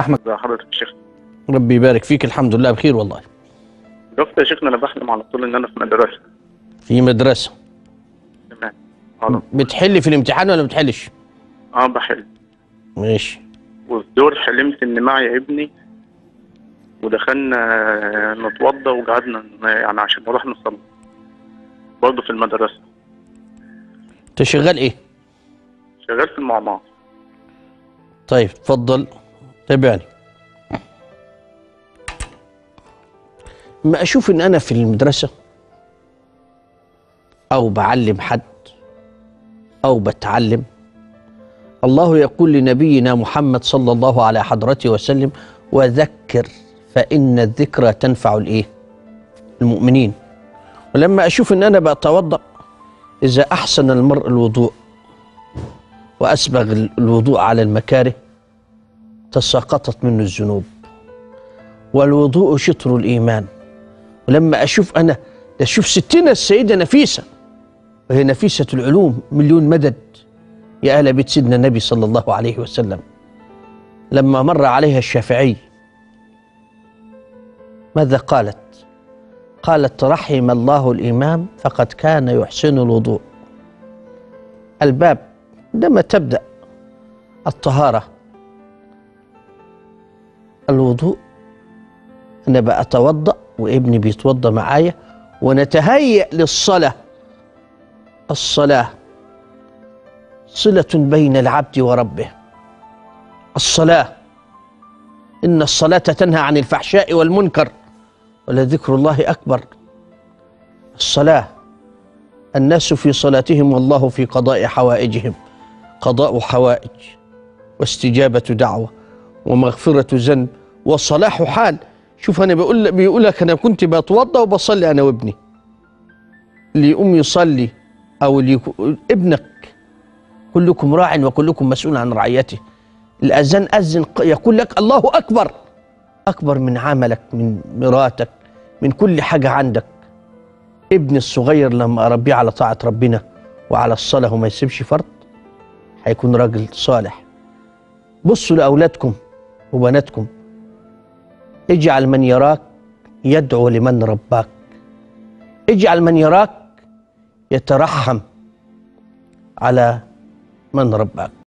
احمد ازي حضرتك يا شيخ ربي يبارك فيك الحمد لله بخير والله شفت يا شيخنا انا بحلم على طول ان انا في مدرسه في مدرسه تمام على بتحل في الامتحان ولا بتحلش اه بحلم ماشي وفي دور حلمت ان معي ابني ودخلنا نتوضى وقعدنا يعني عشان نروح نصلي برضه في المدرسه انت شغال ايه شغال في المعمار طيب اتفضل تابعني ما اشوف ان انا في المدرسه او بعلم حد او بتعلم الله يقول لنبينا محمد صلى الله على حضرته وسلم وذكر فان الذكرى تنفع الايه المؤمنين ولما اشوف ان انا بتوضا اذا احسن المرء الوضوء واسبغ الوضوء على المكاره تساقطت منه الذنوب والوضوء شطر الايمان ولما اشوف انا ده اشوف ستنا السيده نفيسه وهي نفيسه العلوم مليون مدد يا اهل بيت سيدنا النبي صلى الله عليه وسلم لما مر عليها الشافعي ماذا قالت قالت رحم الله الامام فقد كان يحسن الوضوء الباب عندما تبدا الطهاره الوضوء انا بأتوضأ وابني بيتوضأ معايا ونتهيأ للصلاة الصلاة صلة بين العبد وربه الصلاة إن الصلاة تنهى عن الفحشاء والمنكر ولذكر الله أكبر الصلاة الناس في صلاتهم والله في قضاء حوائجهم قضاء حوائج واستجابة دعوة ومغفرة ذنب وصلاح حال شوف انا بقول بيقول لك انا كنت بتوضى وبصلي انا وابني اللي يقوم يصلي او اللي يكو- ابنك كلكم راع وكلكم مسؤول عن رعيته الاذان اذن ق- يقول لك الله اكبر اكبر من عملك من مراتك من كل حاجه عندك ابني الصغير لما اربيه على طاعه ربنا وعلى الصلاه وما يسيبش فرض هيكون راجل صالح بصوا لاولادكم وبناتكم اجعل من يراك يدعو لمن رباك اجعل من يراك يترحم على من رباك